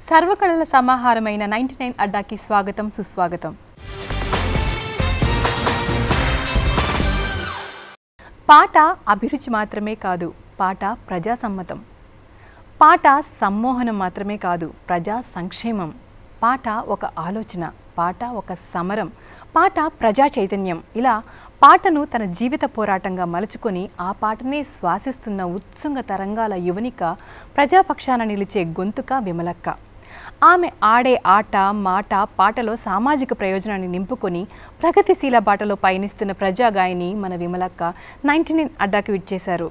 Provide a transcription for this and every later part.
సర్వకళల సమాహారమైన ninety nine అడ్డాకి స్వాగతం సుస్వాగతం పాట అభిరుచి మాత్రమే కాదు పాట ప్రజాసమ్మతం పాట సమ్మోహనం మాత్రమే కాదు ప్రజా సంక్షేమం పాట ఒక ఆలోచన పాట ఒక సమరం పాట ప్రజా చైతన్యం ఇలా పాటను తన జీవిత పోరాటంగా మలుచుకొని ఆ పాటనే శ్వాసిస్తున్న ఉత్సుంగ తరంగాల యువనిక ప్రజాపక్షాన నిలిచే గొంతుక విమలక్క ఆమె ఆడే ఆట మాట పాటలో సామాజిక ప్రయోజనాన్ని నింపుకొని ప్రగతిశీల బాటలో పయనిస్తున్న ప్రజాగాయని మన విమలక్క నైన్టీ నైన్ అడ్డాకి విచ్చేశారు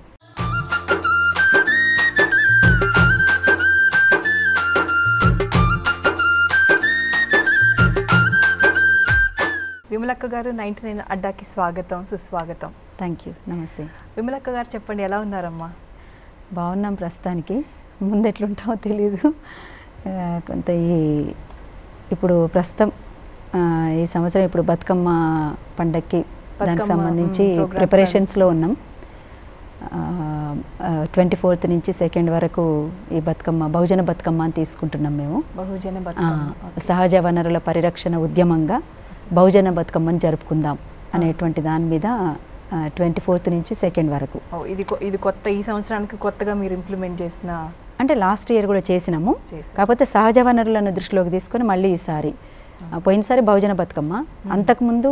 విమలక్క గారు నైన్టీ నైన్ అడ్డాకి స్వాగతం సుస్వాగతం థ్యాంక్ యూ నమస్తే విమలక్క గారు చెప్పండి ఎలా ఉన్నారమ్మా బాగున్నాం ప్రస్తుతానికి ముందు ఎట్లుంటామో తెలియదు ఆ, కొంత ఈ ఇప్పుడు ప్రస్తుతం ఆ, ఈ సంవత్సరం ఇప్పుడు బతుకమ్మ పండక్కి దానికి బతుకమ్మ, సంబంధించి మ్, programs ప్రిపరేషన్స్లో ఉన్నాం ట్వంటీ ఫోర్త్ నుంచి సెకండ్ వరకు ఈ బతుకమ్మ బహుజన బతుకమ్మ అని తీసుకుంటున్నాం మేము బహుజన ఆ, బతుకమ్మ సహజ వనరుల పరిరక్షణ ఉద్యమంగా బహుజన బతుకమ్మని జరుపుకుందాం అనేటువంటి దాని మీద ట్వంటీ ఫోర్త్ నుంచి సెకండ్ వరకు ఓ, ఇది కొ- ఇది కొత్త ఈ సంవత్సరానికి కొత్తగా మీరు ఇంప్లిమెంట్ చేసిన అంటే లాస్ట్ ఇయర్ కూడా చేసినాము చేశారు. కాకపోతే సహజ వనరులను దృష్టిలోకి తీసుకొని మళ్ళీ ఈసారి ఆ, పోయినసారి బహుజన బతుకమ్మ అంతకుముందు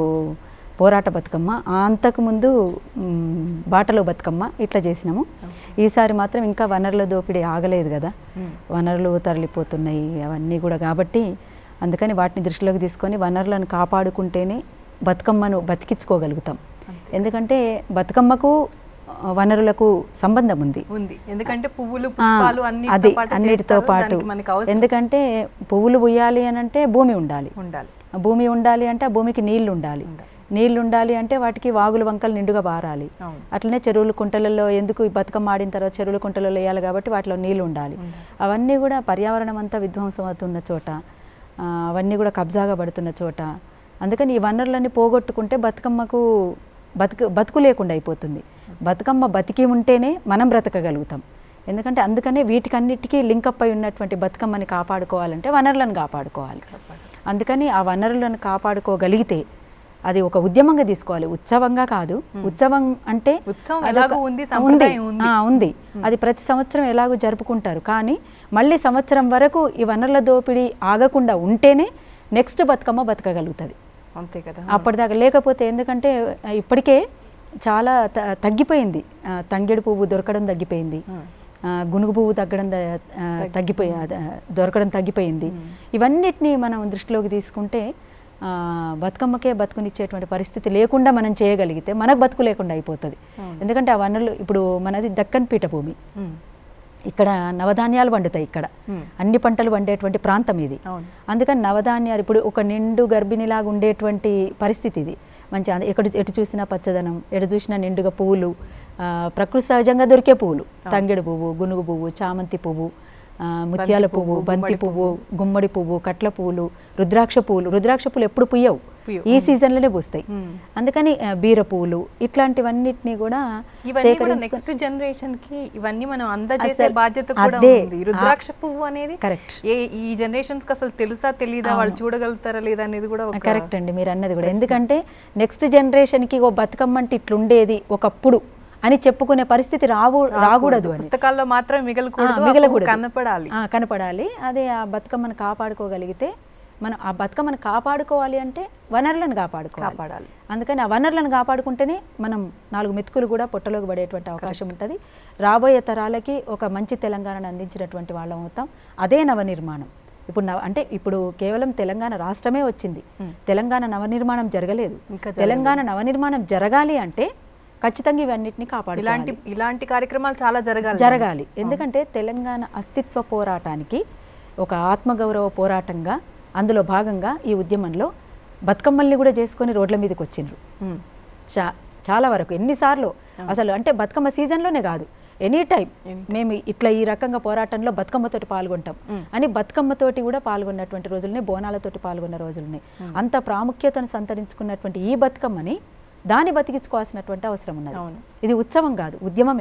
పోరాట బతుకమ్మ ఆ అంతకుముందు మ్, బాటలో బతుకమ్మ ఇట్లా చేసినాము ఈసారి మాత్రం ఇంకా వనరుల దోపిడీ ఆగలేదు కదా మ్. వనరులు తరలిపోతున్నాయి అవన్నీ కూడా కాబట్టి అందుకని వాటిని దృష్టిలోకి తీసుకొని వనరులను కాపాడుకుంటేనే బతుకమ్మను బతికించుకోగలుగుతాం ఎందుకంటే బతుకమ్మకు ఆ, వనరులకు సంబంధం ఉంది ఉంది ఎందుకంటే పువ్వులు ఆ, పుష్పాలు అన్నిటితో అది పాటు అన్నిటితో చేస్తారు. పాటు దానికి మనకి అవసరం ఎందుకంటే పువ్వులు పూయాలి అని అంటే భూమి ఉండాలి ఉండాలి ఆ భూమి ఉండాలి అంటే ఆ భూమికి నీళ్లు ఉండాలి ఉండాలి. నీళ్లు ఉండాలి అంటే వాటికి వాగులు వంకలు నిండుగా బారాలి అవును అట్లనే చెరువులు కుంటలలో ఎందుకు ఈ బతుకమ్మ ఆడిన తర్వాత చెరువుల కుంటలలో వేయాలి కాబట్టి వాటిలో నీళ్లు ఉండాలి అవన్నీ కూడా పర్యావరణం అంతా విధ్వంసం అవుతున్న చోట ఆ, అవన్నీ కూడా కబ్జాగా పడుతున్న చోట అందుకని ఈ వనరులన్నీ పోగొట్టుకుంటే బతుకమ్మకు బతుకు బతుకు లేకుండా అయిపోతుంది బతుకమ్మ బతికి ఉంటేనే మనం బ్రతకగలుగుతాం ఎందుకంటే అందుకనే వీటికన్నిటికీ లింకప్ అయి ఉన్నటువంటి బతుకమ్మని కాపాడుకోవాలంటే వనరులను కాపాడుకోవాలి అందుకని ఆ వనరులను కాపాడుకోగలిగితే అది ఒక ఉద్యమంగా తీసుకోవాలి ఉత్సవంగా కాదు ఉత్సవం అంటే ఉత్సవం అదొక- ఎలాగో ఉంది, సంప్రదాయం ఉంది. ఆ, ఉంది అది ప్రతి సంవత్సరం ఎలాగో జరుపుకుంటారు కానీ మళ్ళీ సంవత్సరం వరకు ఈ వనరుల దోపిడీ ఆగకుండా ఉంటేనే నెక్స్ట్ బతుకమ్మ బతకగలుగుతుంది అంతే కదా అప్పటిదాకా లేకపోతే ఎందుకంటే ఆ, ఇప్పటికే చాలా త- తగ్గిపోయింది ఆ, తంగేడు పువ్వు దొరకడం తగ్గిపోయింది ఆ, గునుగు పువ్వు తగ్గడం ద- ఆ, తగ్గిపోయి ఆ, దొరకడం తగ్గిపోయింది ఇవన్నిటిని మనం దృష్టిలోకి తీసుకుంటే ఆ, బతుకమ్మకే బతుకునిచ్చేటువంటి పరిస్థితి లేకుండా మనం చేయగలిగితే మనకు బతుకు లేకుండా అయిపోతుంది ఎందుకంటే ఆ వనరులు ఇప్పుడు మనది దక్కన్ పీఠభూమి ఉమ్. ఇక్కడ నవధాన్యాలు పండుతాయి ఇక్కడ Hmm. అన్ని పంటలు పండేటువంటి ప్రాంతం ఇది అవును అందుకని నవధాన్యాలు ఇప్పుడు ఒక నిండు గర్భిణిలాగా ఉండేటువంటి పరిస్థితి ఇది మంచి అంద- ఎక్కడ ఎటు చూసినా పచ్చదనం ఎటు చూసినా నిండుగా పువ్వులు ఆ, ప్రకృతి సహజంగా దొరికే పువ్వులు తంగెడు పువ్వు గునుగు పువ్వు చామంతి పువ్వు ఆ, ముత్యాల బంతి పువ్వు, పువ్వు బంతి గుమ్మడి పువ్వు గుమ్మడి పువ్వు కట్ల పువ్వులు రుద్రాక్ష పువ్వులు రుద్రాక్ష పువ్వులు ఎప్పుడు పుయ్యవు పుయ్యవు. ఈ సీజన్లోనే పూస్తాయి Hmm. అందుకని ఆ, బీర పువ్వులు ఇట్లాంటివన్నిటిని కూడా ఇవన్నీ కూడా సేకరించుకొని- నెక్స్ట్ జనరేషన్ కి ఇవన్నీ మనం అందజేసే అసలు బాధ్యత కూడా అదే. ఉంది రుద్రాక్ష పువ్వు అనేది Correct. ఏ ఈ జనరేషన్స్ కి అసలు తెలుసా తెలీదా వాళ్ళు చూడగలుగుతారా లేదా అనేది కూడా ఒక కరెక్ట్ అండి మీరు అన్నది కూడా ఎందుకంటే నెక్స్ట్ జనరేషన్కి ఓ బతుకమ్మ అంటే ఇట్లుండేది ఒకప్పుడు అని చెప్పుకునే పరిస్థితి రావు రాకూడదు అని పుస్తకాల్లో మాత్రం మిగలకూడదు ఆ, ఆ పువ్వు మిగలకూడదు. కనపడాలి ఆ, కనపడాలి అదే ఆ బతుకమ్మను కాపాడుకోగలిగితే మనం ఆ బతుకమ్మను కాపాడుకోవాలి అంటే వనరులను కాపాడుకోవాలి కాపాడాలి అందుకని ఆ వనరులను కాపాడుకుంటేనే మనం నాలుగు మెతుకులు కూడా పొట్టలోకి పడేటువంటి అవకాశం ఉంటుంది రాబోయే తరాలకి ఒక మంచి తెలంగాణను అందించినటువంటి వాళ్ళం అవుతాం అదే నవనిర్మాణం ఇప్పుడు నవ అంటే ఇప్పుడు కేవలం తెలంగాణ రాష్ట్రమే వచ్చింది తెలంగాణ నవనిర్మాణం జరగలేదు ఇంకా తెలంగాణ నవనిర్మాణం జరగాలి అంటే ఖచ్చితంగా ఇవన్నిటిని కాపాడాలి ఇలాంటి ఇలాంటి కార్యక్రమాలు చాలా జరగాలి జరగాలి ఎందుకంటే తెలంగాణ అస్తిత్వ పోరాటానికి ఒక ఆత్మగౌరవ పోరాటంగా అందులో భాగంగా ఈ ఉద్యమంలో బతుకమ్మల్ని కూడా చేసుకొని రోడ్ల మీదకి వచ్చిండ్రు ఉమ్. చా చాలా వరకు ఎన్నిసార్లు అసలు అంటే బతుకమ్మ సీజన్లోనే కాదు ఎనీ టైం మేము ఇట్లా ఈ రకంగా పోరాటంలో బతుకమ్మతోటి పాల్గొంటాం అని బతుకమ్మతోటి కూడా పాల్గొన్నటువంటి రోజులని బోనాలతోటి పాల్గొన్న రోజులని అంత ప్రాముఖ్యతను సంతరించుకున్నటువంటి ఈ బతుకమ్మని దాన్ని బతికించుకోవాల్సినటువంటి అవసరం ఉన్నది అవును. ఇది ఉత్సవం కాదు ఉద్యమమే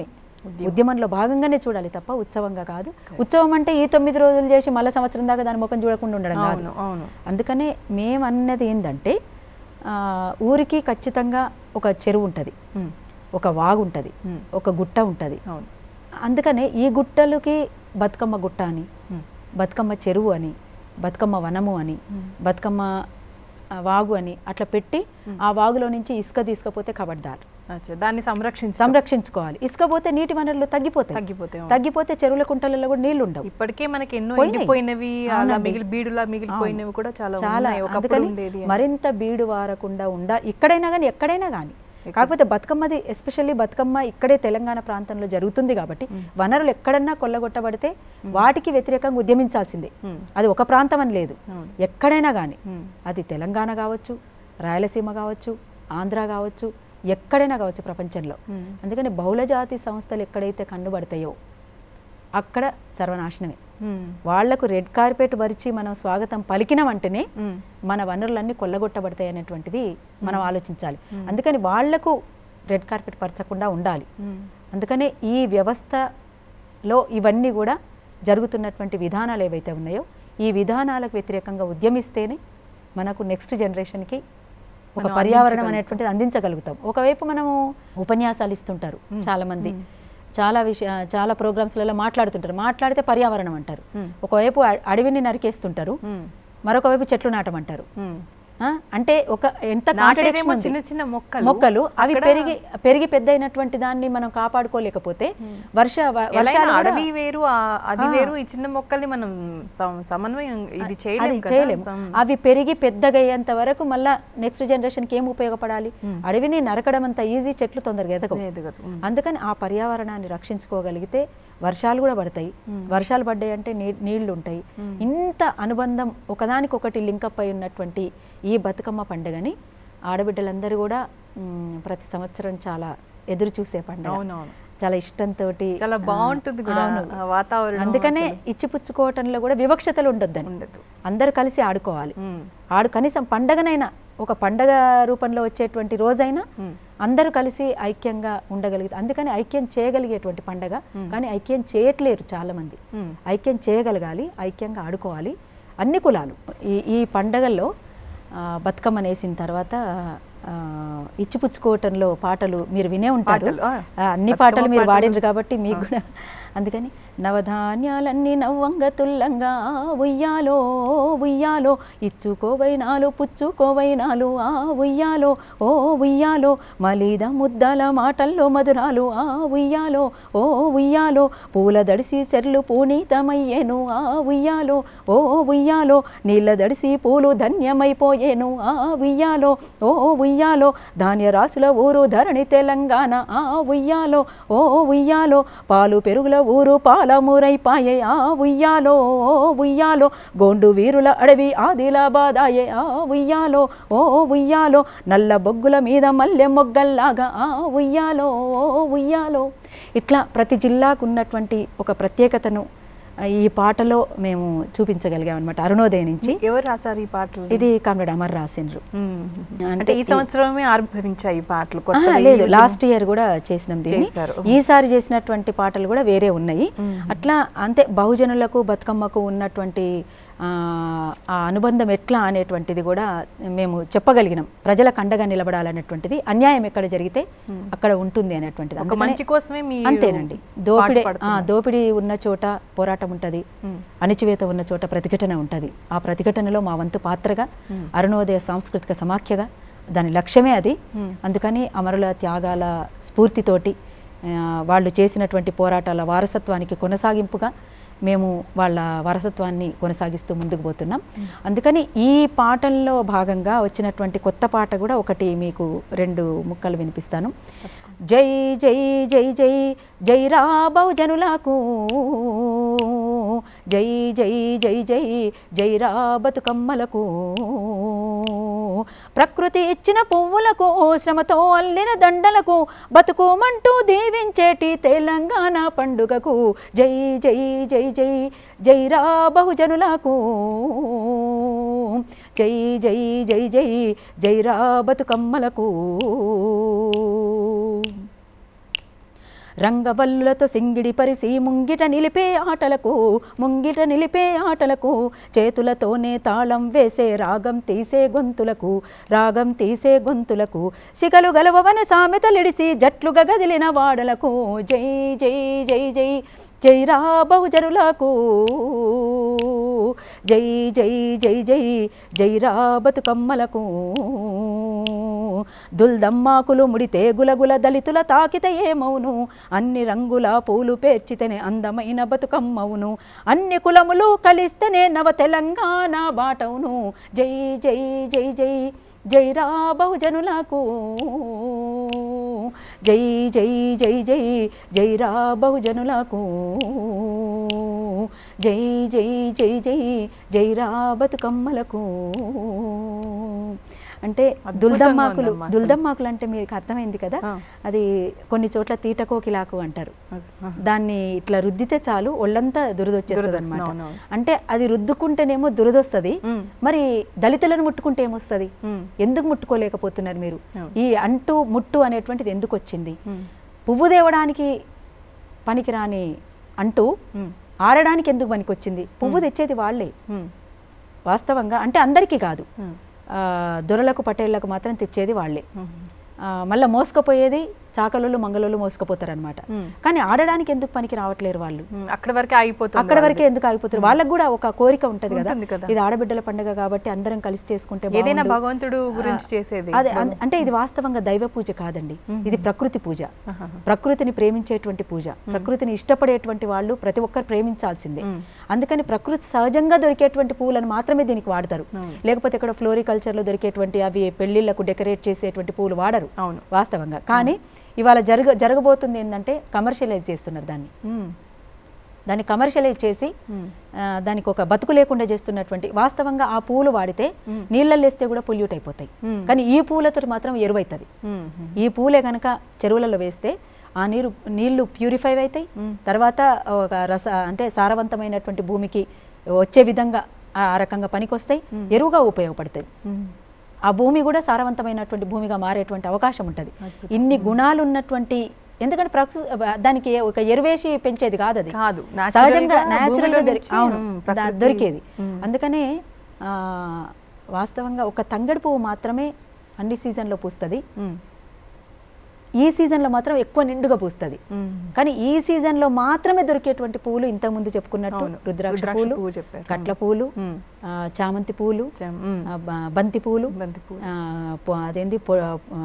ఉద్యమంలో భాగంగానే చూడాలి తప్ప ఉత్సవంగా కాదు ఉత్సవం అంటే ఈ తొమ్మిది రోజులు చేసి మళ్ళీ సంవత్సరం దాకా దాని ముఖం చూడకుండా ఉండడం కాదు అవును అవును అందుకనే మేము అన్నది ఏంటంటే ఆ, ఊరికి ఖచ్చితంగా ఒక చెరువు ఉంటుంది ఉమ్, ఒక వాగు ఉంటుంది ఉమ్, ఒక గుట్ట ఉంటుంది అవును అందుకనే ఈ గుట్టలకి బతుకమ్మ గుట్ట అని ఉమ్, బతుకమ్మ చెరువు అని బతుకమ్మ వనము అని బతుకమ్మ ఆ, వాగు అని అట్లా పెట్టి ఆ వాగులో నుంచి ఇసుక తీసుకపోతే కబడ్దార్ అచ్చా దాన్ని సంరక్షించ సంరక్షించుకోవాలి ఇసుక పోతే నీటి వనరులు తగ్గిపోతాయి తగ్గిపోతాయి అవును. తగ్గిపోతే చెరువుల కుంటలలో కూడా నీళ్లు ఉండవు ఇప్పటికే మనకి ఎన్నో పోయినాయి. ఎండిపోయినవి అలా అవునండి. మిగిలి బీడులా మిగిలిపోయినవి కూడా చాలా చాలా ఉన్నాయి ఒకప్పుడు అందుకని ఉండేది అని. మరింత బీడు వారకుండా ఉండ ఇక్కడైనా కానీ ఎక్కడైనా కానీ కాకపోతే బతుకమ్మది ఎస్పెషల్లీ బతుకమ్మ ఇక్కడే తెలంగాణ ప్రాంతంలో జరుగుతుంది కాబట్టి వనరులు ఎక్కడన్నా కొల్లగొట్టబడితే వాటికి వ్యతిరేకంగా ఉద్యమించాల్సిందే మ్మ్. అది ఒక ప్రాంతం అని లేదు అవును. ఎక్కడైనా కానీ మ్మ్. అది తెలంగాణ కావచ్చు రాయలసీమ కావచ్చు ఆంధ్ర కావచ్చు ఎక్కడైనా కావచ్చు ప్రపంచంలో మ్మ్. అందుకని బహుళజాతి సంస్థలు ఎక్కడైతే కన్నుబడతాయో అక్కడ సర్వనాశనమే ఉమ్, వాళ్లకు రెడ్ కార్పెట్ పరిచి మనం స్వాగతం పలికినమంటేనే ఉమ్, మన మన వనరులన్నీ కొల్లగొట్టబడతాయి అనేటువంటిది మనం ఆలోచించాలి అందుకని వాళ్లకు రెడ్ కార్పెట్ పరచకుండా ఉండాలి ఉమ్, అందుకనే ఈ వ్యవస్థలో ఇవన్నీ కూడా జరుగుతున్నటువంటి విధానాలు ఏవైతే ఉన్నాయో ఈ విధానాలకు వ్యతిరేకంగా ఉద్యమిస్తేనే మనకు నెక్స్ట్ జనరేషన్కి ఒక మనం పర్యావరణం అనేటువంటిది అందించగలుగుతాం ఒకవైపు మనము ఉపన్యాసాలు ఇస్తుంటారు చాలా మంది చాలా విషయ చాలా ప్రోగ్రామ్స్లలో మాట్లాడుతుంటారు మాట్లాడితే పర్యావరణం అంటారు Hmm. ఒకవైపు అ- అడవిని నరికేస్తుంటారు ఉమ్, మరొక వైపు చెట్లు నాటమంటారు ఉమ్. ఆ? అంటే ఒక ఎంత నాటేదేమో contradiction ఉంది. చిన్న చిన్న మొక్కలు మొక్కలు అవి అక్కడ పెరిగి పెరిగి పెద్ద అయినటువంటి దాన్ని మనం కాపాడుకోలేకపోతే వర్ష వ- ఎలా వర్షాలు కూడా- అడవి వేరు ఆ- అది వేరు ఈ చిన్న మొక్కల్ని మనం సమ- సమన్వయం ఇది అది చేయలేము కదా చేయలేము సమ్- అవి పెరిగి పెద్దగా అయ్యేంత వరకు మళ్ళా నెక్స్ట్ జనరేషన్కి ఏం ఉపయోగపడాలి అడవిని నరకడం అంత ఈజీ చెట్లు తొందరగా ఎదగవు ఎదగదు. ఉమ్. అందుకని ఆ పర్యావరణాన్ని రక్షించుకోగలిగితే వర్షాలు కూడా పడతాయి వర్షాలు పడ్డాయి అంటే నీ నీళ్లు ఉంటాయి ఇంత అనుబంధం ఒకదానికొకటి లింకప్ అయి ఉన్నటువంటి ఈ బతుకమ్మ పండుగని ఆడబిడ్డలందరూ కూడా మ్, ప్రతి సంవత్సరం చాలా ఎదురు చూసే పండుగ అవునవును చాలా ఇష్టంతో చాలా బాగుంటుంది కూడా ఆ వాతావరణం అందుకనే ఇచ్చిపుచ్చుకోవటంలో కూడా వివక్షతలు ఉండొద్దని ఉండదు అందరూ కలిసి ఆడుకోవాలి ఉమ్, ఆడు కనీసం పండగనైనా ఒక పండగ రూపంలో వచ్చేటువంటి రోజైనా ఉమ్. అందరూ కలిసి ఐక్యంగా ఉండగలిగితే అందుకని ఐక్యం చేయగలిగేటువంటి పండగ కానీ ఐక్యం చేయట్లేరు చాలా మంది ఉమ్. ఐక్యం చేయగలగాలి ఐక్యంగా ఆడుకోవాలి అన్ని కులాలు ఈ ఈ పండగల్లో ఆ, బతుకమ్మను వేసిన తర్వాత ఆ, ఇచ్చిపుచ్చుకోవటంలో పాటలు మీరు వినే ఉంటారు పాటలు, ఆ. ఆ, అన్ని పాటలు మీరు వాడినారు కాబట్టి మీకు కూడా అందుకని నవధాన్యాలన్నీ నవ్వంగ తుల్లంగా ఉయ్యాలో ఉయ్యాలో ఇచ్చుకోవైనాలు పుచ్చుకోవైనాలు ఆ ఉయ్యాలో ఓ ఉయ్యాలో మలీద ముద్దల మాటల్లో మధురాలు ఆ ఉయ్యాలో ఓ ఉయ్యాలో పూల దడిసి చెర్లు పూనీతమయ్యేను ఆ ఉయ్యాలో ఓ ఉయ్యాలో నీళ్ళ దడిసి పూలు ధన్యమైపోయేను ఆ ఉయ్యాలో ఓ ఉయ్యాలో ధాన్య రాసుల ఊరు ధరణి తెలంగాణ ఆ ఉయ్యాలో ఓ ఉయ్యాలో పాలు పెరుగుల ఊరు పాలమూరైపాయే ఆ ఉయ్యాలో ఓ ఉయ్యాలో గోండు వీరుల అడవి ఆదిలాబాదాయే ఆ ఉయ్యాలో ఓ ఉయ్యాలో నల్ల బొగ్గుల మీద మల్లె మొగ్గల్లాగా ఆ ఉయ్యాలో ఓ ఉయ్యాలో ఇట్లా ప్రతి జిల్లాకు ఉన్నటువంటి ఒక ప్రత్యేకతను ఆ, ఈ పాటలో మేము చూపించగలిగాం అనమాట అరుణోదయ నుంచి ఎవరు రాశారు ఈ పాటలు ఇది కామ్రేడ్ అమర్ రాసిండ్రు ఉమ్. అంటే అంటే ఈ సంవత్సరమే ఆవిర్భవించాయి ఈ పాటలు ఆహా, కొత్తగా ఈ లేదు ఉద్యమం- లాస్ట్ ఇయర్ కూడా చేసినాం దీన్ని చేశారు. ఈసారి చేసినటువంటి పాటలు కూడా వేరే ఉన్నాయి అట్లా అంతే బహుజనులకు బతుకమ్మకు ఉన్నటువంటి ఆ, ఆ అనుబంధం ఎట్లా అనేటువంటిది కూడా మేము చెప్పగలిగినాం ప్రజలకు అండగా నిలబడాలనేటువంటిది అన్యాయం ఎక్కడ జరిగితే అక్కడ ఉంటుంది అనేటువంటిది ఒక అందుకనే- మంచి కోసమే మీ అంతేనండి దోపిడి ఆ, దోపిడీ ఉన్న చోట పోరాటం ఉంటుంది అణిచివేత ఉన్న చోట ప్రతిఘటన ఉంటుంది ఆ ప్రతిఘటనలో మా వంతు పాత్రగా అరుణోదయ సాంస్కృతిక సమాఖ్యగా దాని లక్ష్యమే అది అందుకని అమరుల త్యాగాల స్ఫూర్తితోటి ఆ, వాళ్ళు చేసినటువంటి పోరాటాల వారసత్వానికి కొనసాగింపుగా మేము వాళ్ళ వారసత్వాన్ని కొనసాగిస్తూ ముందుకు పోతున్నాం అందుకని ఈ పాటల్లో భాగంగా వచ్చినటువంటి కొత్త పాట కూడా ఒకటి మీకు రెండు ముక్కలు వినిపిస్తాను జై జై జై జై జై రా బహుజనులకు జై జై జై జై జై రా బతుకమ్మలకు ప్రకృతి ఇచ్చిన పువ్వులకు శ్రమతో అల్లిన దండలకు బతుకుమంటూ దీవించేటి తెలంగాణ పండుగకు జై జై జై జై జై రా బహుజనులకు జై జై జై జై జై రా బతుకమ్మలకు రంగబల్లులతో సింగిడి పరిసి ముంగిట నిలిపే ఆటలకు ముంగిట నిలిపే ఆటలకు చేతులతోనే తాళం వేసే రాగం తీసే గొంతులకు రాగం తీసే గొంతులకు శిఖలు గలవవన సామెతలిడిసి జట్లుగా గదిలిన వాడలకు జై జై జై జై జై రా బహుజనులకు జై జై జై జై జై రా బతుకమ్మలకు దుల్దమ్మాకులు ముడితే గులగుల దళితుల తాకిత ఏమవును అన్ని రంగుల పూలు పేర్చితేనే అందమైన బతుకమ్మవును అన్ని కులములు కలిస్తేనే నవ తెలంగాణ బాటవును జై జై జై జై జై రా బహుజనులకు జై జై జై జై జై రా బహుజనులకు జై జై జై జై జై రా బతుకమ్మలకు అంటే అద్భుతంగా దుల్దమ్మాకులు ఉందమ్మా అసలు. దుల్దమ్మాకులు అంటే మీకు అర్థమైంది కదా ఆ. అది కొన్ని చోట్ల తీటకోకిలాకు అంటారు ఆహా. దాన్ని ఇట్లా రుద్దితే చాలు ఒళ్ళంతా దురదొచ్చేస్తుంది దురదొస్తుంది, అనమాట అవునవును. అంటే అది రుద్దుకుంటేనేమో దురదొస్తుంది మ్. మరి దళితులను ముట్టుకుంటే ఏమొస్తుంది మ్. ఎందుకు ముట్టుకోలేకపోతున్నారు మీరు అవును. ఈ అంటు ముట్టు అనేటువంటిది ఎందుకు వచ్చింది మ్. పువ్వు దేవడానికి పనికిరాని అంటూ మ్. ఆడడానికి ఎందుకు పనికొచ్చింది పువ్వు తెచ్చేది వాళ్ళే మ్. వాస్తవంగా అంటే అందరికీ కాదు మ్. ఆ, దొరలకు పటేళ్లకు మాత్రం తెచ్చేది వాళ్ళే మ్. ఆ, మళ్ళా మోసుకుపోయేది చాకలోళ్ళు మంగళోళ్ళు మోసుకుపోతారనమాట మ్. కానీ ఆడడానికి ఎందుకు పనికి రావట్లేరు వాళ్ళు మ్. అక్కడ వరకే ఆగిపోతుంది అక్కడ వరకే ఎందుకు ఆగిపోతారు వాళ్ళకు కూడా ఒక కోరిక ఉంటది కదా ఉంటుంది కదా. ఇది ఆడబిడ్డల పండుగ కాబట్టి అందరం కలిసి చేసుకుంటే ఏదైనా బాగుండు. భగవంతుడు గురించి చేసేది అదే అన్- అంటే ఇది వాస్తవంగా దైవ పూజ కాదండి ఇది ప్రకృతి పూజ ప్రకృతిని ప్రేమించేటువంటి పూజ ప్రకృతిని ఇష్టపడేటువంటి వాళ్ళు ప్రతి ఒక్కరు ప్రేమించాల్సిందే అందుకని ప్రకృతి సహజంగా దొరికేటువంటి పూలను మాత్రమే దీనికి వాడతారు లేకపోతే ఇక్కడ ఫ్లోరికల్చర్ లో దొరికేటువంటి అవి పెళ్లిళ్లకు డెకరేట్ చేసేటువంటి పూలు వాడరు అవును. వాస్తవంగా కానీ ఇవాళ జరగ జరగబోతుంది ఏంటంటే కమర్షియలైజ్ చేస్తున్నారు దాన్ని మ్. దాన్ని కమర్షియలైజ్ చేసి మ్. ఆ, దానికి ఒక బతుకు లేకుండా చేస్తున్నటువంటి వాస్తవంగా ఆ పూలు వాడితే నీళ్ళల్లో వేస్తే కూడా పొల్యూట్ అయిపోతాయి మ్. కానీ ఈ పూలతో మాత్రం ఎరువైతుంది మ్. ఈ పూలే కనుక చెరువులలో వేస్తే ఆ నీరు నీళ్లు ప్యూరిఫై అవుతాయి తర్వాత ఒక రస అంటే సారవంతమైనటువంటి భూమికి వచ్చే విధంగా ఆ ఆ రకంగా పనికొస్తాయి ఎరువుగా ఉపయోగపడుతుంది మ్. ఆ భూమి కూడా సారవంతమైన భూమిగా మారేటువంటి అవకాశం ఉంటుంది ఇన్ని గుణాలు ఉన్నటువంటి ఎందుకంటే ప్రకృ దానికి ఒక ఎరువేసి పెంచేది కాదు అది కాదు. Natural సహజంగా గా natural భూమిలో గా దొరి- నుంచి, అవును మ్, దా- ప్రకృతి- దొరికేది మ్. అందుకనే ఆ, వాస్తవంగా ఒక తంగడి పువ్వు మాత్రమే అన్ని సీజన్లో పూస్తుంది మ్. ఈ సీజన్లో మాత్రం ఎక్కువ నిండుగా పూస్తుంది మ్. కానీ ఈ సీజన్లో మాత్రమే దొరికేటువంటి పూలు ఇంతకుముందు చెప్పుకున్నట్టు అవును. రుద్రాక్ష రుద్రాక్ష పూలు పువ్వు చెప్పారు. కట్ల పూలు మ్. ఆ, చామంతి పూలు చం- మ్. ఆ, బ- బంతి పూలు బంతి పూలు. ఆ, పొ- అదేంది పొ- ఆ,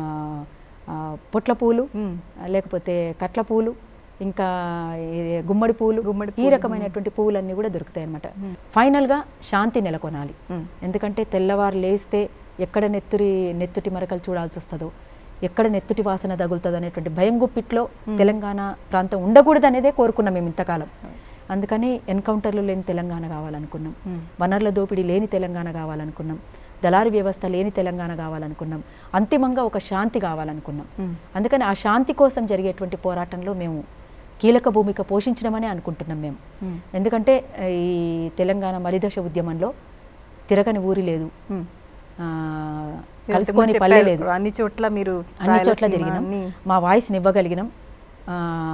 ఆ, పొట్ల పూలు మ్. ఆ, లేకపోతే కట్ల పూలు ఇంకా ఇది గుమ్మడి పూలు గుమ్మడి ఈ రకమైనటువంటి పూలన్నీ కూడా దొరుకుతాయి అనమాట ఫైనల్గా శాంతి నెలకొనాలి మ్. ఎందుకంటే తెల్లవారు లేస్తే ఎక్కడ నెత్తురి నెత్తుటి మరకలు చూడాల్సి వస్తుందో ఎక్కడ నెత్తుటి వాసన తగులుతుందో అనేటువంటి భయం గుప్పిట్లో తెలంగాణ ప్రాంతం ఉండకూడదు అనేదే కోరుకున్నాం మేము ఇంతకాలం అందుకని ఎన్కౌంటర్లు లేని తెలంగాణ కావాలనుకున్నాం వనరుల దోపిడీ లేని తెలంగాణ కావాలనుకున్నాం దళారీ వ్యవస్థ లేని తెలంగాణ కావాలనుకున్నాం అంతిమంగా ఒక శాంతి కావాలనుకున్నాం అందుకని ఆ శాంతి కోసం జరిగేటువంటి పోరాటంలో మేము కీలక భూమిక పోషించడమనే అనుకుంటున్నాం మేము ఎందుకంటే ఆ, ఈ తెలంగాణ మలిదశ ఉద్యమంలో తిరగని ఊరి లేదు మ్. ఆ, మీరు కలుసుకొని ఇంతకుముందు పల్లె చెప్పారు, లేదు అన్ని చోట్ల మీరు అన్ని చోట్ల రాయలసీమ తిరిగినాం అన్ని మా వాయిస్ని ఇవ్వగలిగినాం ఆ,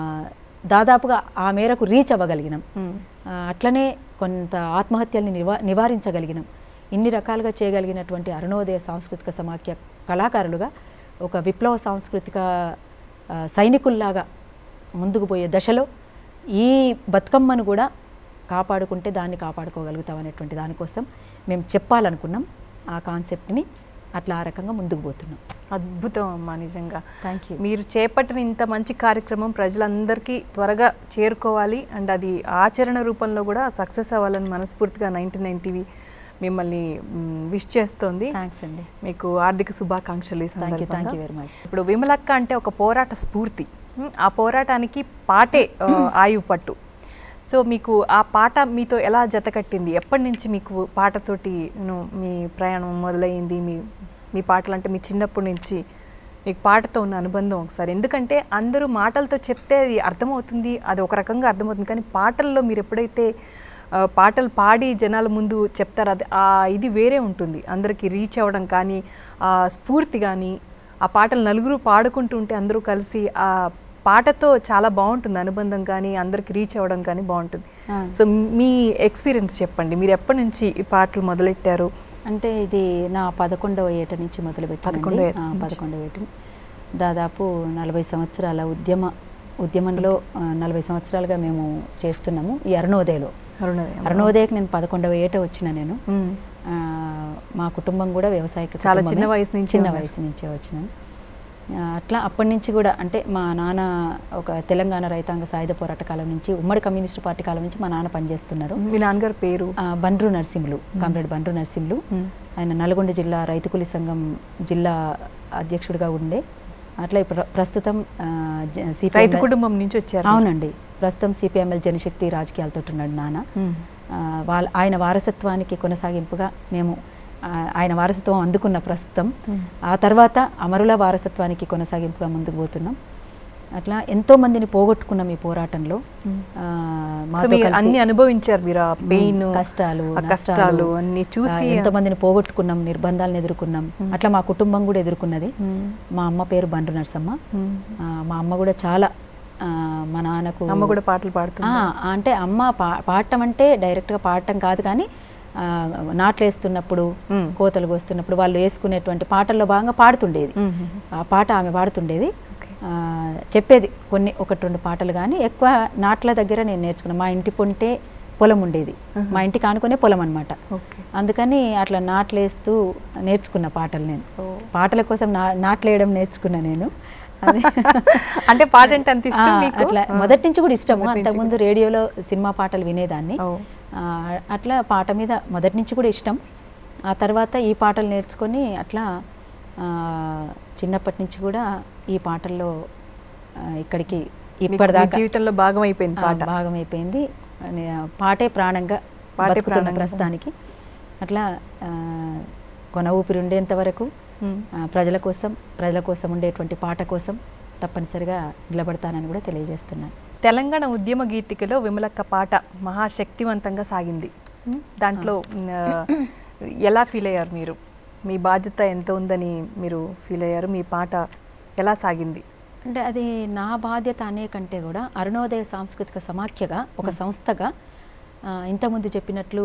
దాదాపుగా ఆ మేరకు రీచ్ అవ్వగలిగినాం మ్. ఆ, అట్లనే కొంత ఆత్మహత్యల్ని నివా నివారించగలిగినాం ఇన్ని రకాలుగా చేయగలిగినటువంటి అరుణోదయ సాంస్కృతిక సమాఖ్య కళాకారులుగా ఒక విప్లవ సాంస్కృతిక ఆ, సైనికుల్లాగా ముందుకు పోయే దశలో ఈ బతుకమ్మను కూడా కాపాడుకుంటే దాన్ని కాపాడుకోగలుగుతాం అనేటువంటి దానికోసం మేము చెప్పాలనుకున్నాం ఆ కాన్సెప్ట్ని అట్లా ఆ రకంగా ముందుకు పోతున్నాం అద్భుతం అమ్మా నిజంగా థ్యాంక్ యూ మీరు చేపట్టిన ఇంత మంచి కార్యక్రమం ప్రజలందరికీ త్వరగా చేరుకోవాలి అండ్ అది ఆచరణ రూపంలో కూడా సక్సెస్ అవ్వాలని మనస్ఫూర్తిగా నైన్టీ నైన్ టీవీ మిమ్మల్ని విష్ చేస్తోంది థ్యాంక్స్ అండి మీకు ఆర్థిక శుభాకాంక్షలు ఈ థ్యాంక్ యూ థ్యాంక్ సందర్భంగా యూ వెరీ మచ్ ఇప్పుడు విమలక్క అంటే ఒక పోరాట స్ఫూర్తి ఉమ్, ఆ పోరాటానికి పాటే ఆ, ఆయువు పట్టు సో మీకు ఆ పాట మీతో ఎలా జతకట్టింది ఎప్పటి నుంచి మీకు పాటతోటి ను మీ ప్రయాణం మొదలైంది మీ మీ పాటలు అంటే మీ చిన్నప్పటి నుంచి మీకు పాటతో ఉన్న అనుబంధం ఒకసారి ఎందుకంటే అందరూ మాటలతో చెప్తే అది అర్థమవుతుంది అది ఒక రకంగా అర్థమవుతుంది కానీ పాటల్లో మీరు ఎప్పుడైతే ఆ, పాటలు పాడి జనాల ముందు చెప్తారో అది ఆ ఇది వేరే ఉంటుంది అందరికీ రీచ్ అవ్వడం కానీ ఆ స్ఫూర్తి కానీ ఆ పాటలు నలుగురు పాడుకుంటూ ఉంటే అందరూ కలిసి ఆ పాటతో చాలా బాగుంటుంది అనుబంధం కానీ అందరికి రీచ్ అవ్వడం కానీ బాగుంటుంది ఆ. సో మీ ఎక్స్పీరియన్స్ చెప్పండి మీరు ఎప్పటి నుంచి ఈ పాటలు మొదలెట్టారు అంటే ఇది నా పదకొండవ ఏట నుంచి మొదలుపెట్టాను పదకొండవ ఏట నుంచి. పదకొండవ ఏట దాదాపు నలభై సంవత్సరాల ఉద్యమ ఉద్యమంలో ఆ, నలభై సంవత్సరాలుగా మేము చేస్తున్నాము ఈ అరుణోదయలో అరుణోదయం అరుణోదయకి నేను పదకొండవ ఏట వచ్చిన నేను మ్మ్. ఆ, మా కుటుంబం కూడా వ్యవసాయ చాలా చిన్న వయసు నుంచి చిన్న ఉన్నారు. వయసు నుంచే వచ్చినాను ఆ, అట్లా అప్పటి నుంచి కూడా అంటే మా నాన్న ఒక తెలంగాణ రైతాంగ సాయుధ పోరాట కాలం నుంచి ఉమ్మడి కమ్యూనిస్టు పార్టీ కాలం నుంచి మా నాన్న పనిచేస్తున్నారు మీ నాన్నగారి పేరు ఆ, బండ్రు నరసింహులు కామ్రేడ్ బండ్రు నరసింహులు మ్మ్. ఆయన నల్గొండ జిల్లా రైతు కూలీ సంఘం జిల్లా అధ్యక్షుడిగా ఉండే అట్లా ఇప్పుడు ప్రస్తుతం ఆ, జ- CPM రైతు కుటుంబం నుంచి వచ్చారు అవునండి ప్రస్తుతం సిపిఎంఎల్ జనశక్తి రాజకీయాలతో ఉన్నాడు నాన్న మ్మ్. ఆ, వాళ్ళ ఆయన వారసత్వానికి కొనసాగింపుగా మేము ఆ, ఆయన వారసత్వం అందుకున్న ప్రస్తుతం ఆ తర్వాత అమరుల వారసత్వానికి కొనసాగింపుగా ముందుకు పోతున్నాం అట్లా ఎంతో మందిని పోగొట్టుకున్నాం ఈ పోరాటంలో ఆ, సో మాతో మీరు కలిసి- అన్ని అనుభవించారు మీరు ఆ పెయిన్ కష్టాలు ఆ కష్టాలు అన్ని చూసి ఎంతో మందిని పోగొట్టుకున్నాం నిర్బంధాలను ఎదుర్కొన్నాం అట్లా మా కుటుంబం కూడా ఎదుర్కొన్నది మ్మ్. మా అమ్మ పేరు బండ్రు నరసమ్మ మ్మ్. ఆ, మా అమ్మ కూడా చాలా ఆ, మా నాన్నకు అమ్మ కూడా పాటలు పాడుతుంది ఆ, అంటే అమ్మ పా పాడటం అంటే డైరెక్ట్గా పాడటం కాదు కానీ ఆ, నాట్లు వేస్తున్నప్పుడు మ్మ్. కోతలు కోస్తున్నప్పుడు వాళ్ళు వేసుకునేటువంటి పాటల్లో భాగంగా పాడుతుండేది మ్మ్. ఆ పాట ఆమె పాడుతుండేది ఓకే. ఆ, చెప్పేది కొన్ని ఒకటి రెండు పాటలు కానీ ఎక్కువ నాట్ల దగ్గర నేను నేర్చుకున్నాను మా ఇంటి పొంటే పొలం ఉండేది మా ఇంటికి ఆనుకునే పొలం అనమాట ఓకే అందుకని అట్లా నాట్లేస్తూ నేర్చుకున్న పాటలు నేను ఓ. పాటల కోసం నా నాట్లేయడం నేర్చుకున్నా నేను అది అంటే పాట అంటే అంత ఇష్టం ఆ, మీకు అట్లా ఆ. మొదటి నుంచి కూడా ఇష్టము మొదటి నుంచి అంతకుముందు రేడియోలో సినిమా పాటలు వినేదాన్ని ఓ. ఆ, అట్లా పాట మీద మొదటి నుంచి కూడా ఇష్టం ఆ తర్వాత ఈ పాటలు నేర్చుకొని అట్లా ఆ, చిన్నప్పటి నుంచి కూడా ఈ పాటల్లో ఆ, ఇక్కడికి మీకు మీ ఇప్పటిదాకా జీవితంలో భాగం అయిపోయింది ఆ, పాట భాగం అయిపోయింది అని, ఆ, పాటే ప్రాణంగా పాటే బతుకుతున్న ప్రాణంగా. ప్రస్తుతానికి అట్లా ఆ, కొన ఊపిరి ఉండేంత వరకు మ్మ్. ఆ, ప్రజల కోసం ప్రజల కోసం ఉండేటువంటి పాట కోసం తప్పనిసరిగా నిలబడతానని కూడా తెలియజేస్తున్నాను తెలంగాణ ఉద్యమ గీతికలో విమలక్క పాట మహాశక్తివంతంగా సాగింది మ్మ్. దాంట్లో మ్, ఆ, ఎలా ఫీల్ అయ్యారు మీరు మీ బాధ్యత ఎంత ఉందని మీరు ఫీల్ అయ్యారు మీ పాట ఎలా సాగింది అంటే అది నా బాధ్యత అనే కంటే కూడా అరుణోదయ సాంస్కృతిక సమాఖ్యగా ఒక సంస్థగా ఆ, ఇంతకుముందు చెప్పినట్లు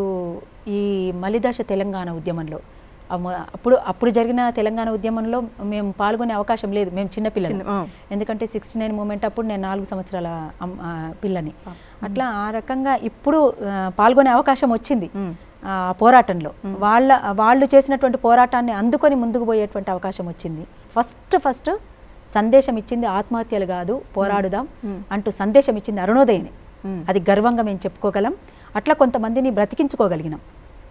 ఈ మలిదశ తెలంగాణ ఉద్యమంలో ఆ మొ- అప్పుడు అప్పుడు జరిగిన తెలంగాణ ఉద్యమంలో మేము పాల్గొనే అవకాశం లేదు మేము చిన్నపిల్లలు చిన్న- ఆ. ఎందుకంటే సిక్స్టీ నైన్ మూమెంట్ అప్పుడు నేను నాలుగు సంవత్సరాల అమ్- ఆ, పిల్లని అట్లా ఆ రకంగా ఇప్పుడు ఆ, పాల్గొనే అవకాశం వచ్చింది మ్మ్. ఆ పోరాటంలో వాళ్ళ వాళ్ళు చేసినటువంటి పోరాటాన్ని అందుకొని ముందుకు పోయేటువంటి అవకాశం వచ్చింది ఫస్ట్ ఫస్ట్ సందేశం ఇచ్చింది ఆత్మహత్యలు కాదు పోరాడుదాం అంటూ సందేశం ఇచ్చింది అరుణోదయని మ్మ్. అది గర్వంగా మేము చెప్పుకోగలం అట్లా కొంతమందిని బ్రతికించుకోగలిగినాం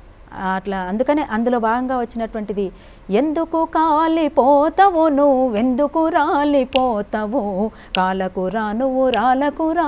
అట్లా అందుకనే అందులో భాగంగా వచ్చినటువంటిది ఎందుకు కాలిపోతావు నువ్వెందుకు రాలిపోతావు కాలకు రానువు రాలకురా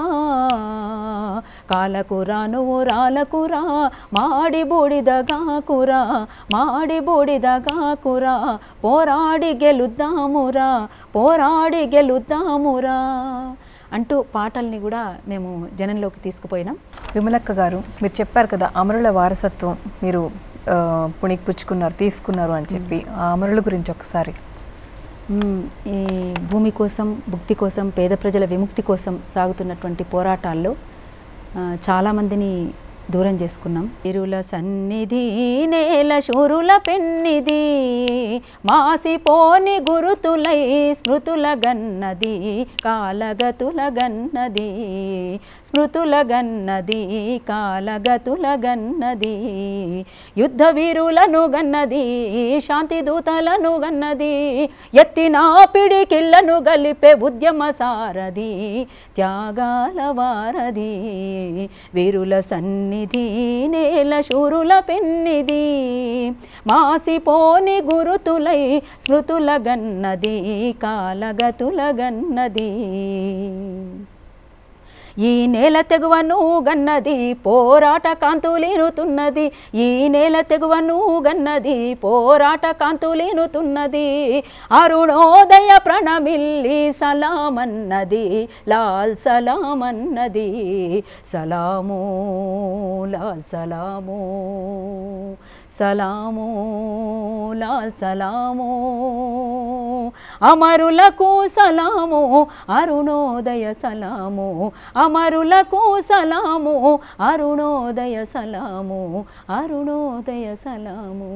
కాలకు రానువు రాలకురా మాడి బూడిదగాకురా మాడి బూడిదగాకురా పోరాడి గెలుద్దామురా పోరాడి గెలుద్దామురా అంటూ పాటల్ని కూడా మేము జనంలోకి తీసుకుపోయినాం విమలక్క గారు మీరు చెప్పారు కదా అమరుల వారసత్వం మీరు ఆ, పుణికి పుచ్చుకున్నారు తీసుకున్నారు అని చెప్పి ఆ అమరుల గురించి ఒకసారి మ్మ్. ఈ భూమి కోసం భుక్తి కోసం పేద ప్రజల విముక్తి కోసం సాగుతున్నటువంటి పోరాటాల్లో ఆ, చాలామందిని దూరం చేసుకున్నాం ఇరుల సన్నిధి నేల శూరుల పెన్నిది మాసిపోని గురుతులై స్మృతుల గన్నది కాలగతుల గన్నది స్మృతుల గన్నది కాలగతుల గన్నది యుద్ధ వీరులను గన్నది శాంతి దూతలను గన్నది ఎత్తిన పిడికిళ్లను గలిపే ఉద్యమ సారథి త్యాగాల వారధి వీరుల సన్నిధి నేల శూరుల పెన్నిది మాసిపోని గురుతులై స్మృతుల గన్నది కాలగతుల గన్నది ఈ నేల తెగువను గన్నది పోరాట కాంతులీనుతున్నది ఈ నేల తెగువను గన్నది పోరాట కాంతులీనుతున్నది అరుణోదయ ప్రణమిల్లి సలామన్నది లాల్ సలామన్నది సలాము లాల్ సలాము సలాము లాల్ సలాము అమరులకు సలాము అరుణోదయ సలాము అమరులకు సలాము అరుణోదయ సలాము అరుణోదయ సలాము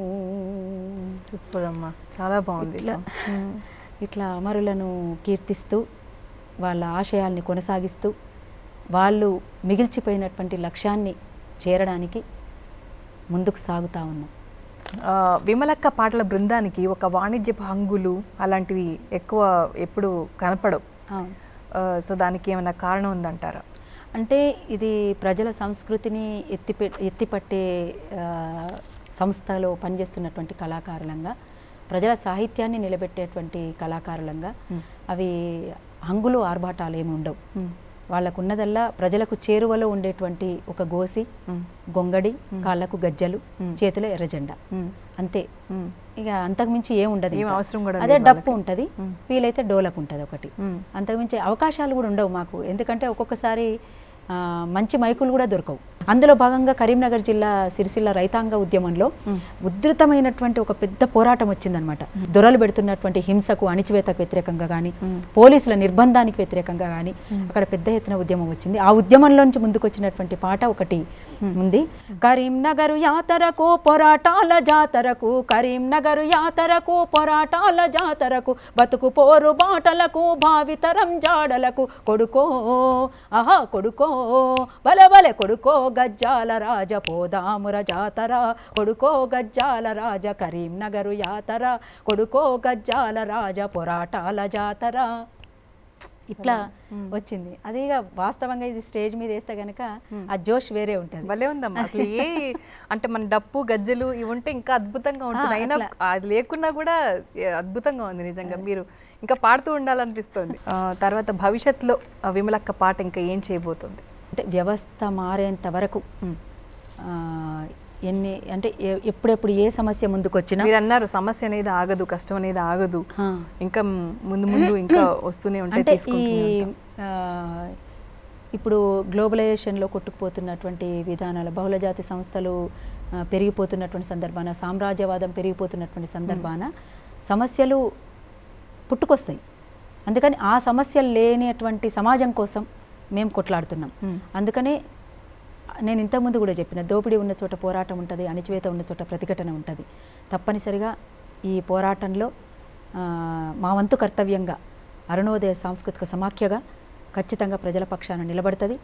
సూపర్ అమ్మా చాలా బాగుంది ఇట్లా ఉమ్. ఇట్లా అమరులను కీర్తిస్తూ వాళ్ళ ఆశయాల్ని కొనసాగిస్తూ వాళ్ళు మిగిల్చిపోయినటువంటి లక్ష్యాన్ని చేరడానికి ముందుకు సాగుతా ఉన్నాం ఆ, విమలక్క పాటల బృందానికి ఒక వాణిజ్యపు హంగులు అలాంటివి ఎక్కువ ఎప్పుడు కనపడవు అవును. ఆ, సో దానికి ఏమైనా కారణం ఉందంటారా అంటే ఇది ప్రజల సంస్కృతిని ఎత్తిపె ఎత్తిపట్టే ఆ, సంస్థలో పనిచేస్తున్నటువంటి కళాకారులంగా ప్రజల సాహిత్యాన్ని నిలబెట్టేటువంటి కళాకారులంగా అవి హంగులు ఆర్భాటాలు ఏమి ఉండవు ఉమ్. వాళ్ళకు ఉన్నదల్లా ప్రజలకు చేరువలో ఉండేటువంటి ఒక గోసి ఉమ్. గొంగడి కాళ్ళకు గజ్జలు చేతిలో ఎర్రజెండా ఉమ్. అంతే ఉమ్. ఇక అంతకుమించి ఏం ఉండదు ఏం ఇంకా. అవసరం కూడా అదే లేదు డప్పు వాళ్ళకి. ఉంటుంది వీలైతే డోలకు ఉంటుంది ఒకటి ఉమ్. అంతకుమించి అవకాశాలు కూడా ఉండవు మాకు ఎందుకంటే ఒక్కొక్కసారి ఆ, మంచి మైకులు కూడా దొరకవు అందులో భాగంగా కరీంనగర్ జిల్లా సిరిసిల్ల రైతాంగ ఉద్యమంలో ఉధృతమైనటువంటి ఒక పెద్ద పోరాటం వచ్చిందనమాట దొరలు పెడుతున్నటువంటి హింసకు అణిచివేతకు వ్యతిరేకంగా కానీ పోలీసుల నిర్బంధానికి వ్యతిరేకంగా కానీ అక్కడ పెద్ద ఎత్తున ఉద్యమం వచ్చింది ఆ ఉద్యమంలోంచి ముందుకు వచ్చినటువంటి పాట ఒకటి ఉంది కరీంనగర్ యాతరకు పోరాటాల జాతరకు కరీంనగర్ యాతరకు పోరాటాల జాతరకు బతుకు పోరు బాటలకు భావితరం జాడలకు కొడుకో ఆహా కొడుకో బలె బలె కొడుకో గజ్జాల రాజ పోదాముర జాతర కొడుకో గజ్జాల రాజ కరీంనగరు యాతర కొడుకో గజ్జాల రాజ పోరాటాల జాతర ఇట్లా వచ్చింది అది ఇక వాస్తవంగా ఇది స్టేజ్ మీద వేస్తే గనక ఆ జోష్ వేరే ఉంటుంది భలే ఉందమ్మా అసలు ఏ అంటే మన డప్పు గజ్జలు ఇవి ఉంటే ఇంకా అద్భుతంగా ఉంటుంది అయినా అది లేకున్నా కూడా ఏ, అద్భుతంగా ఉంది నిజంగా మీరు ఇంకా పాడుతూ ఉండాలనిపిస్తుంది ఆ, తర్వాత భవిష్యత్తులో ఆ విమలక్క పాట ఇంకా ఏం చేయబోతుంది అంటే వ్యవస్థ మారేంత వరకు ఆ, ఎన్ని అంటే ఎ- ఎప్పుడెప్పుడు ఏ సమస్య ముందుకు వచ్చినా మీరు అన్నారు సమస్య అనేది ఆగదు కష్టం అనేది ఆగదు ఆ. ఇంకా ముందు ముందు ఇంకా వస్తూనే ఉంటాయి అంటే ఈ తీసుకుంటూనే ఉంటాం. ఆ, ఇప్పుడు గ్లోబలైజేషన్లో కొట్టుకుపోతున్నటువంటి విధానాలు బహుళజాతి సంస్థలు ఆ, పెరిగిపోతున్నటువంటి సందర్భాన సామ్రాజ్యవాదం పెరిగిపోతున్నటువంటి సందర్భాన సమస్యలు పుట్టుకొస్తాయి అందుకని ఆ సమస్యలు లేనటువంటి సమాజం కోసం మేము కొట్లాడుతున్నాం అందుకనే నేను ఇంతకుముందు కూడా చెప్పిన దోపిడీ ఉన్న చోట పోరాటం ఉంటుంది అణిచివేత ఉన్న చోట ప్రతిఘటన ఉంటుంది తప్పనిసరిగా ఈ పోరాటంలో ఆ, మా వంతు కర్తవ్యంగా అరుణోదయ సాంస్కృతిక సమాఖ్యగా ఖచ్చితంగా ప్రజల పక్షాన నిలబడుతుంది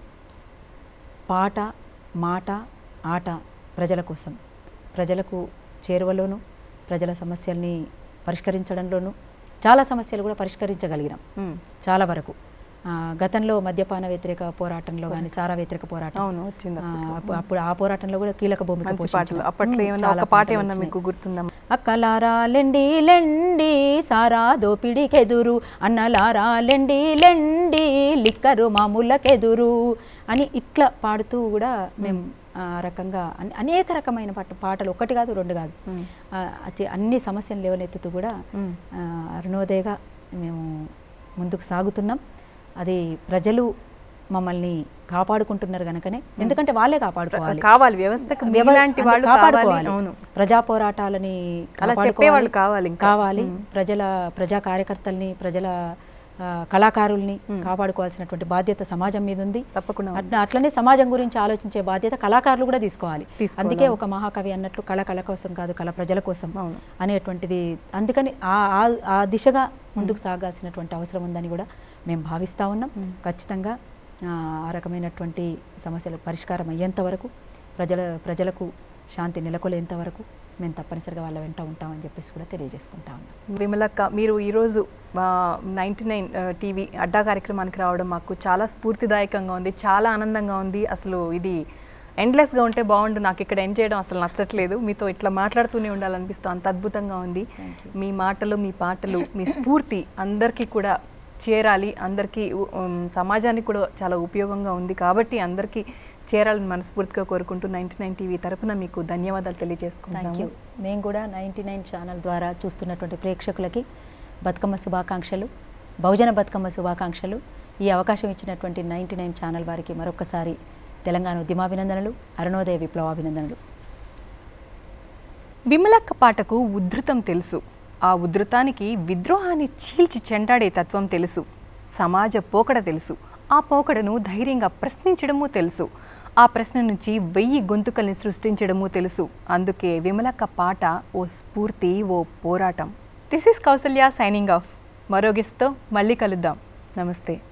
పాట మాట ఆట ప్రజల కోసం ప్రజలకు చేరువలోను ప్రజల సమస్యల్ని పరిష్కరించడంలోనూ చాలా సమస్యలు కూడా పరిష్కరించగలిగినాం ఉమ్. చాలా వరకు ఆ, గతంలో మద్యపాన వ్యతిరేక పోరాటంలో కానీ సారా వ్యతిరేక పోరాటం అవును వచ్చింది ఆ, అప్పు- అప్పుడు ఆ పోరాటంలో కూడా కీలక భూమిక మంచి పోషించినాం. పాటలు అప్పట్లో ఉమ్, ఏమన్నా చాలా ఒక పాట పాటలు ఏమన్నా వచ్చినాయి. మీకు గుర్తుందా అక్కలారా లెండి లెండి సారా దోపిడికెదురు అన్నలారా లెండి లెండి లిక్కరు మామూలకెదురు అని ఇట్లా పాడుతూ కూడా మేము ఆ రకంగా అన్- అనేక రకమైన పాట పాటలు ఒకటి కాదు రెండు కాదు ఆ, అతి అన్ని సమస్యలు లేవనెత్తుతూ కూడా మ్మ్. ఆ, అరుణోదయగా మేము ముందుకు సాగుతున్నాం అది ప్రజలు మమ్మల్ని కాపాడుకుంటున్నారు కనుకనే ఎందుకంటే వాళ్ళే కాపాడుకోవాలి కావాలి వ్యవస్థకు వ్యవ- మీలాంటి అంటే వాళ్ళు కావాలి కాపాడుకోవాలి. అవును ప్రజా పోరాటాలని అలా కాపాడుకోవాలి. చెప్పేవాళ్ళు కావాలి ఇంకా. కావాలి ప్రజల ప్రజా కార్యకర్తల్ని ప్రజల ఆ, కళాకారుల్ని కాపాడుకోవాల్సినటువంటి బాధ్యత సమాజం మీద ఉంది తప్పకుండా ఉంది. అట్లా అట్లనే సమాజం గురించి ఆలోచించే బాధ్యత కళాకారులు కూడా తీసుకోవాలి తీసుకోవాలి, అందుకే ఒక మహాకవి అన్నట్లు కళ కళ కోసం కాదు కళ ప్రజల కోసం అవును. అనేటువంటిది అందుకని ఆ ఆ- ఆ దిశగా ముందుకు సాగాల్సినటువంటి అవసరం ఉందని కూడా మేము భావిస్తా ఉన్నాం ఖచ్చితంగా ఆ, ఆ రకమైనటువంటి సమస్యల పరిష్కారం అయ్యేంత వరకు ప్రజల ప్రజలకు శాంతి నెలకొలేంత వరకు మేము తప్పనిసరిగా వాళ్ళ వెంట ఉంటామని చెప్పేసి కూడా తెలియజేసుకుంటా ఉన్నాం విమలక్క మీరు ఈరోజు నైంటీ నైన్ టీవీ అడ్డా కార్యక్రమానికి రావడం మాకు చాలా స్ఫూర్తిదాయకంగా ఉంది చాలా ఆనందంగా ఉంది అసలు ఇది ఎండ్లెస్గా ఉంటే బాగుండు నాకు ఇక్కడ ఎండ్ చేయడం అసలు నచ్చట్లేదు మీతో ఇట్లా మాట్లాడుతూనే ఉండాలనిపిస్తూ అంత అద్భుతంగా ఉంది మీ మాటలు మీ పాటలు మీ స్ఫూర్తి అందరికీ కూడా చేరాలి అందరికీ ఉ- ఉమ్, సమాజానికి కూడా చాలా ఉపయోగంగా ఉంది కాబట్టి అందరికీ చేరాలని మనస్ఫూర్తిగా కోరుకుంటూ నైంటీ నైన్ టీవీ తరపున మీకు ధన్యవాదాలు థ్యాంక్ తెలియజేసుకుంటాము యూ మేము కూడా నైంటీ నైన్ ఛానల్ ద్వారా చూస్తున్నటువంటి ప్రేక్షకులకి బతుకమ్మ శుభాకాంక్షలు బహుజన బతుకమ్మ శుభాకాంక్షలు ఈ అవకాశం ఇచ్చినటువంటి నైంటీ నైన్ ఛానల్ వారికి మరొకసారి తెలంగాణ ఉద్యమాభినందనలు అరుణోదయ విప్లవాభినందనలు విమలక్క పాటకు ఉద్ధృతం తెలుసు ఆ ఉద్ధృతానికి విద్రోహాన్ని చీల్చి చెండాడే తత్వం తెలుసు సమాజ పోకడ తెలుసు ఆ పోకడను ధైర్యంగా ప్రశ్నించడము తెలుసు ఆ ప్రశ్న నుంచి వెయ్యి గొంతుకల్ని సృష్టించడము తెలుసు అందుకే విమలక్క పాట ఓ స్ఫూర్తి ఓ పోరాటం this is Kausalya signing off మరో గెస్ట్తో మళ్ళీ కలుద్దాం నమస్తే